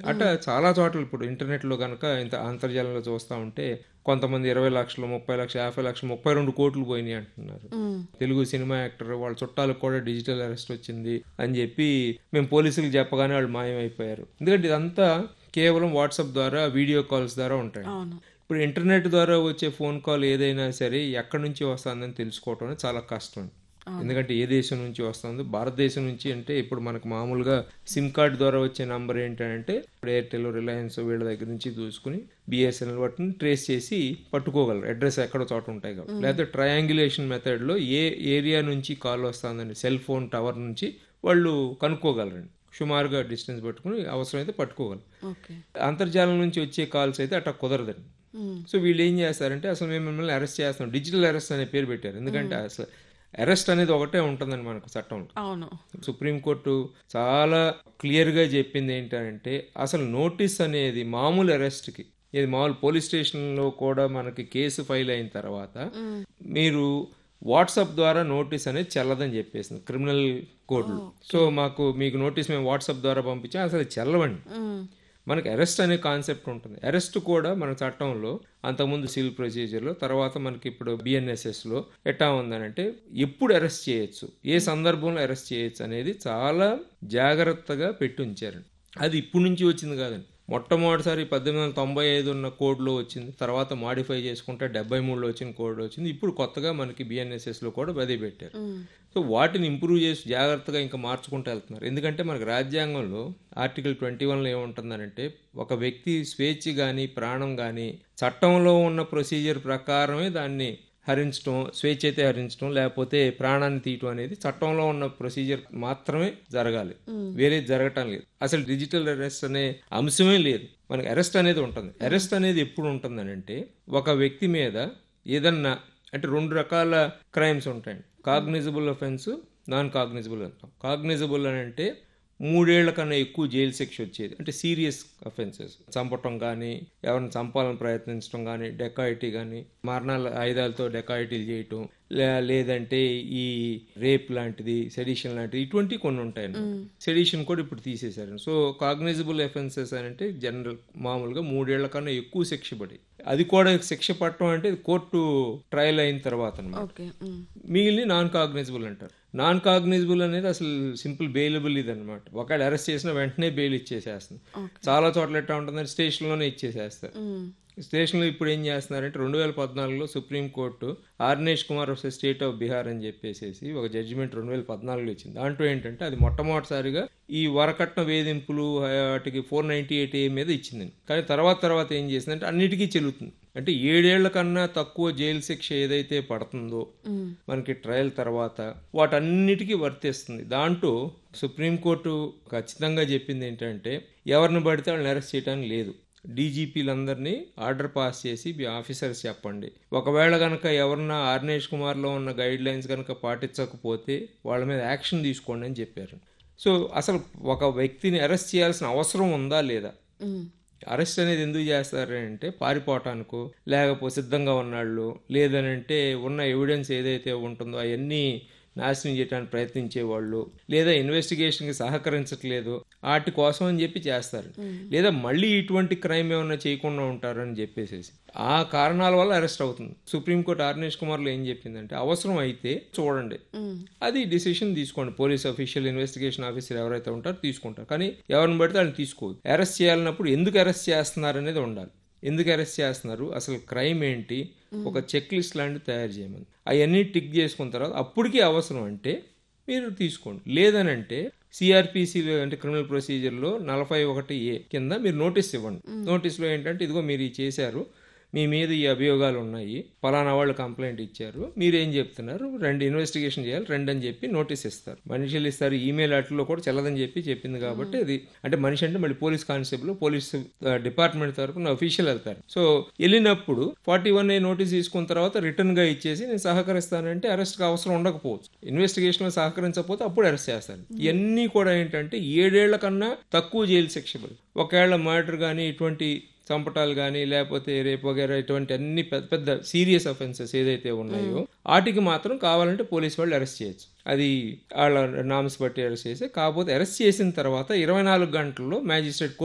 అట్ట చాలా చోట్ల ఇప్పుడు ఇంటర్నెట్లో కనుక ఇంత అంతర్జాలంలో చూస్తూ ఉంటే కొంతమంది ఇరవై లక్షలు ముప్పై లక్షలు యాభై లక్షలు ముప్పై రెండు కోట్లు పోయినాయి అంటున్నారు తెలుగు సినిమా యాక్టర్ వాళ్ళ చుట్టాలకు కూడా డిజిటల్ అరెస్ట్ వచ్చింది అని చెప్పి మేము పోలీసులకు చెప్పగానే వాళ్ళు మాయమైపోయారు ఎందుకంటే ఇదంతా కేవలం వాట్సాప్ ద్వారా వీడియో కాల్స్ ద్వారా ఉంటాయి అవును ఇప్పుడు ఇంటర్నెట్ ద్వారా వచ్చే ఫోన్ కాల్ ఏదైనా సరే ఎక్కడి నుంచి వస్తుందని తెలుసుకోవటం అనేది చాలా కష్టం ఎందుకంటే ఏ దేశం నుంచి వస్తుందో భారతదేశం నుంచి అంటే ఇప్పుడు మనకు మామూలుగా సిమ్ కార్డ్ ద్వారా వచ్చే నంబర్ ఏంటంటే ఇప్పుడు ఎయిర్టెల్ రిలయన్స్ వీళ్ళ దగ్గర నుంచి చూసుకుని బిఎస్ఎన్ఎల్ వాటిని ట్రేస్ చేసి పట్టుకోగలరు అడ్రస్ ఎక్కడ చోట ఉంటాయి కాబట్టి లేకపోతే ట్రయాంగులేషన్ మెథడ్లో ఏ ఏరియా నుంచి కాల్ వస్తుందని సెల్ ఫోన్ టవర్ నుంచి వాళ్ళు కనుక్కోగలరండి సుమారుగా డిస్టెన్స్ పట్టుకుని అవసరమైతే పట్టుకోగలరు ఓకే అంతర్జాలం నుంచి వచ్చే కాల్స్ అయితే అట్లా కుదరదండి సో వీళ్ళు ఏం చేస్తారంటే అసలు మేము మిమ్మల్ని అరెస్ట్ చేస్తాం డిజిటల్ అరెస్ట్ అనే పేరు పెట్టారు ఎందుకంటే అసలు అరెస్ట్ అనేది ఒకటే ఉంటుందండి మనకు చట్టంలో అవును సుప్రీంకోర్టు చాలా క్లియర్గా చెప్పింది ఏంటంటే అసలు నోటీస్ అనేది మామూలు అరెస్ట్కి ఇది మామూలు పోలీస్ స్టేషన్లో కూడా మనకి కేసు ఫైల్ అయిన తర్వాత మీరు వాట్సాప్ ద్వారా నోటీస్ అనేది చెల్లదని చెప్పేసింది క్రిమినల్ కోడ్లో సో మాకు మీకు నోటీస్ మేము వాట్సాప్ ద్వారా పంపించాం అసలు చెల్లవండి మ్మ్. మనకి అరెస్ట్ అనే కాన్సెప్ట్ ఉంటుంది అరెస్ట్ కూడా మన చట్టంలో అంతకుముందు సివిల్ ప్రొసీజర్లో తర్వాత మనకి ఇప్పుడు బిఎన్ఎస్ఎస్లో ఎట్టా ఉందనంటే ఎప్పుడు అరెస్ట్ చేయొచ్చు ఏ సందర్భంలో అరెస్ట్ చేయొచ్చు అనేది చాలా జాగ్రత్తగా పెట్టి ఉంచారండి అది ఇప్పుడు నుంచి వచ్చింది కాదండి మొట్టమొదటిసారి పద్దెనిమిది వందల తొంభై ఐదు ఉన్న కోడ్లో వచ్చింది తర్వాత మాడిఫై చేసుకుంటే డెబ్బై మూడులో వచ్చిన కోడ్ వచ్చింది ఇప్పుడు కొత్తగా మనకి బిఎన్ఎస్ఎస్లో కూడా అదే పెట్టారు సో వాటిని ఇంప్రూవ్ చేసి జాగ్రత్తగా ఇంకా మార్చుకుంటూ వెళ్తున్నారు ఎందుకంటే మనకి రాజ్యాంగంలో ఆర్టికల్ ట్వంటీ వన్లో ఏముంటుందనంటే ఒక వ్యక్తి స్వేచ్ఛ కానీ ప్రాణం కానీ చట్టంలో ఉన్న ప్రొసీజర్ ప్రకారమే దాన్ని హరించడం స్వేచ్ఛ అయితే హరించడం లేకపోతే ప్రాణాన్ని తీయటం అనేది చట్టంలో ఉన్న ప్రొసీజర్ మాత్రమే జరగాలి వేరే జరగటం లేదు అసలు డిజిటల్ అరెస్ట్ అనే అంశమే లేదు మనకి అరెస్ట్ అనేది ఉంటుంది అరెస్ట్ అనేది ఎప్పుడు ఉంటుందనంటే ఒక వ్యక్తి మీద ఏదన్నా అంటే రెండు రకాల క్రైమ్స్ ఉంటాయండి కాగ్నిజబుల్ అఫెన్స్ నాన్ కాగ్నిజబుల్ అంటాం కాగ్నిజబుల్ అని అంటే మూడేళ్ల కన్నా ఎక్కువ జైలు శిక్ష వచ్చేది అంటే సీరియస్ అఫెన్సెస్ చంపటం కానీ ఎవరిని చంపాలని ప్రయత్నించడం కానీ డెకాయిటీ కానీ మరణాల ఆయుధాలతో డెకాయిటీలు చేయటం లే- లేదంటే ఈ రేప్ లాంటిది సెడిషన్ లాంటిది ఇటువంటి కొన్ని ఉంటాయి సెడిషన్ కూడా ఇప్పుడు తీసేశారు సో కాగ్నిజబుల్ అఫెన్సెస్ అని అంటే జనరల్ మామూలుగా మూడేళ్ల కన్నా ఎక్కువ శిక్ష పడి అది కూడా శిక్ష పట్టడం అంటే కోర్టు ట్రయల్ అయిన తర్వాత అన్నమాట ఓకే మ్మ్. మిగిలిన నాన్ కాగ్నిజబుల్ అంటారు నాన్ కాగ్నిజబుల్ అనేది అసలు సింపుల్ బెయిలబుల్ ఇది అనమాట ఒకవేళ అరెస్ట్ చేసిన వెంటనే బెయిల్ ఇచ్చేసేస్తుంది చాలా చోట్ల ఎట్లా ఉంటుందంటే స్టేషన్లోనే ఇచ్చేసేస్తారు మ్మ్. స్టేషన్లో ఇప్పుడు ఏం చేస్తున్నారంటే రెండు వేల పద్నాలుగులో supreme court Arnesh Kumar versus state of Bihar అని చెప్పేసి ఒక జడ్జిమెంట్ రెండు వేల పద్నాలుగులో ఇచ్చింది దాంట్లో ఏంటంటే అది మొట్టమొదటిసారిగా ఈ వరకట్న వేధింపులు వాటికి ఫోర్ నైన్టీ ఎయిట్ ఏ మీద ఇచ్చింది కానీ తర్వాత తర్వాత ఏం చేసిందంటే అన్నిటికీ చెల్లుతుంది అంటే ఏడేళ్ల కన్నా తక్కువ జైలు శిక్ష ఏదైతే పడుతుందో మ్మ్. మనకి ట్రయల్ తర్వాత వాటన్నిటికీ వర్తిస్తుంది దాంట్లో సుప్రీంకోర్టు ఖచ్చితంగా చెప్పింది ఏంటంటే ఎవరిని పడితే వాళ్ళని అరెస్ట్ చేయడానికి లేదు డీజీపీలందరినీ ఆర్డర్ పాస్ చేసి మీ ఆఫీసర్స్ చెప్పండి ఒకవేళ కనుక ఎవరన్నా ఆర్నేష్ కుమార్లో ఉన్న గైడ్ లైన్స్ కనుక పాటించకపోతే వాళ్ళ మీద యాక్షన్ తీసుకోండి అని చెప్పారు సో అసలు ఒక వ్యక్తిని అరెస్ట్ చేయాల్సిన అవసరం ఉందా లేదా మ్మ్. అరెస్ట్ అనేది ఎందుకు చేస్తారు అంటే పారిపోవటానికో లేకపోతే సిద్ధంగా ఉన్నాళ్ళు లేదనంటే ఉన్న ఎవిడెన్స్ ఏదైతే ఉంటుందో అవన్నీ నాశనం చేయడానికి ప్రయత్నించే వాళ్ళు లేదా ఇన్వెస్టిగేషన్కి సహకరించట్లేదు వాటి కోసం అని చెప్పి చేస్తారు లేదా మళ్ళీ ఇటువంటి క్రైమ్ ఏమన్నా చేయకుండా ఉంటారు అని చెప్పేసి ఆ కారణాల వల్ల అరెస్ట్ అవుతుంది సుప్రీంకోర్టు ఆర్నేష్ కుమార్లో ఏం చెప్పిందంటే అవసరం అయితే చూడండి మ్మ్. అది డిసిషన్ తీసుకోండి పోలీస్ అఫీషియల్ ఇన్వెస్టిగేషన్ ఆఫీసర్ ఎవరైతే ఉంటారో తీసుకుంటారు కానీ ఎవరిని పడితే వాళ్ళని తీసుకోవద్దు అరెస్ట్ చేయాలన్నప్పుడు ఎందుకు అరెస్ట్ చేస్తున్నారు అనేది ఉండాలి ఎందుకు అరెస్ట్ చేస్తున్నారు అసలు క్రైమ్ ఏంటి ఒక చెక్ లిస్ట్ లాంటివి తయారు చేయమని అవన్నీ టిక్ చేసుకున్న తర్వాత అప్పటికి అవసరం అంటే మీరు తీసుకోండి లేదనంటే సిఆర్పిసి అంటే క్రిమినల్ ప్రొసీజర్లో నలభై ఒకటి ఏ కింద మీరు నోటీస్ ఇవ్వండి నోటీస్లో ఏంటంటే ఇదిగో మీరు ఇది చేశారు మీ మీద ఈ అభియోగాలు ఉన్నాయి పలానా వాళ్ళు కంప్లైంట్ ఇచ్చారు మీరేం చెప్తున్నారు రెండు ఇన్వెస్టిగేషన్ చేయాలి రెండు అని చెప్పి నోటీస్ ఇస్తారు మనుషులు ఇస్తారు ఈమెయిల్ అట్లలో కూడా చెల్లదని చెప్పి చెప్పింది కాబట్టి అది అంటే మనిషి అంటే మళ్ళీ పోలీస్ కానిస్టేబుల్ పోలీస్ డిపార్ట్మెంట్ తరపున అఫీషియల్ వెళ్తారు సో వెళ్ళినప్పుడు ఫార్టీ వన్ ఏ నోటీస్ తీసుకున్న తర్వాత రిటర్న్ గా ఇచ్చేసి నేను సహకరిస్తానంటే అరెస్ట్ అవసరం ఉండకపోవచ్చు ఇన్వెస్టిగేషన్ లో సహకరించకపోతే అప్పుడు అరెస్ట్ చేస్తారు ఇవన్నీ కూడా ఏంటంటే ఏడేళ్ల కన్నా తక్కువ జైలు శిక్ష పడి ఒకవేళ మర్డర్ కానీ ఇటువంటి చంపటాలు కానీ లేకపోతే రేపు వగేరా ఇటువంటి అన్ని పెద్ద పెద్ద సీరియస్ అఫెన్సెస్ ఏదైతే ఉన్నాయో వాటికి మాత్రం కావాలంటే పోలీస్ వాళ్ళు అరెస్ట్ చేయొచ్చు అది వాళ్ళ నామ్స్ బట్టి అరెస్ట్ చేసి కాకపోతే అరెస్ట్ చేసిన తర్వాత ఇరవై నాలుగు గంటల్లో మ్యాజిస్ట్రేట్